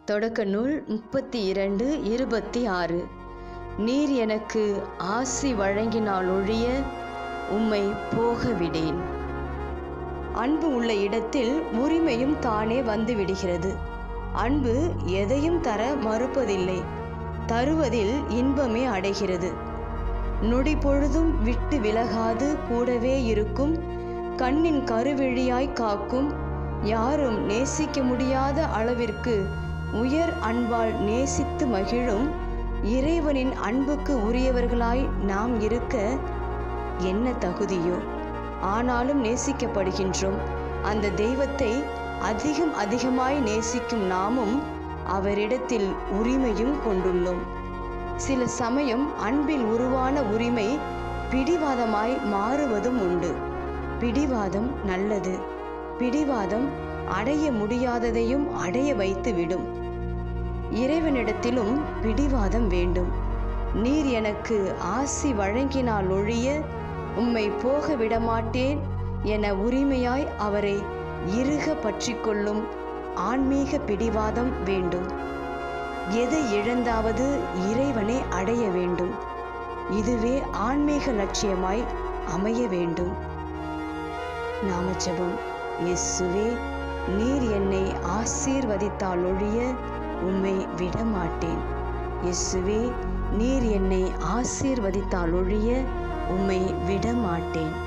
தொடக்க நூல் முப்பத்தி இரண்டு இருபத்தி ஆறு நீர் எனக்கு ஆசி வழங்கினால் ஒழிய உம்மை போக விடேன் அன்பு உள்ள இடத்தில் உரிமையும் தானே வந்து விடுகிறது அன்பு எதையும் தர மறுப்பதில்லை தருவதில் இன்பமே அடைகிறது நொடி பொழுதும் விட்டு விலகாது கூடவே இருக்கும் கண்ணின் கருவிழியாய் காக்கும் யாரும் நேசிக்க முடியாத அளவிற்கு உயர் அன்பால் நேசித்து மகிழும் இறைவனின் அன்புக்கு உரியவர்களாய் நாம் இருக்க என்ன தகுதியோ ஆனாலும் நேசிக்கப்படுகின்றோம் அந்த தெய்வத்தை அதிகம் அதிகமாய் நேசிக்கும் நாமும் அவரிடத்தில் உரிமையும் கொண்டுள்ளோம் சில சமயம் அன்பில் உருவான உரிமை பிடிவாதமாய் மாறுவதும் உண்டு பிடிவாதம் நல்லது பிடிவாதம் அடைய முடியாததையும் அடைய வைத்து விடும் இறைவனிடத்திலும் பிடிவாதம் வேண்டும் நீர் எனக்கு ஆசி வழங்கினால் ஒழிய உம்மை போக விடமாட்டேன் என உரிமையாய் அவரை இறுக பற்றி கொள்ளும் ஆன்மீக பிடிவாதம் வேண்டும் எதை இழந்தாவது இறைவனை அடைய வேண்டும் இதுவே ஆன்மீக லட்சியமாய் அமைய வேண்டும் நாம ஜெபம் இயேசுவே நீர் என்னை ஆசீர்வதித்தால் ஒழிய உம்மை விடமாட்டேன் இயேசுவே நீர் என்னை ஆசீர்வதித்தால் ஒழிய உம்மை விடமாட்டேன்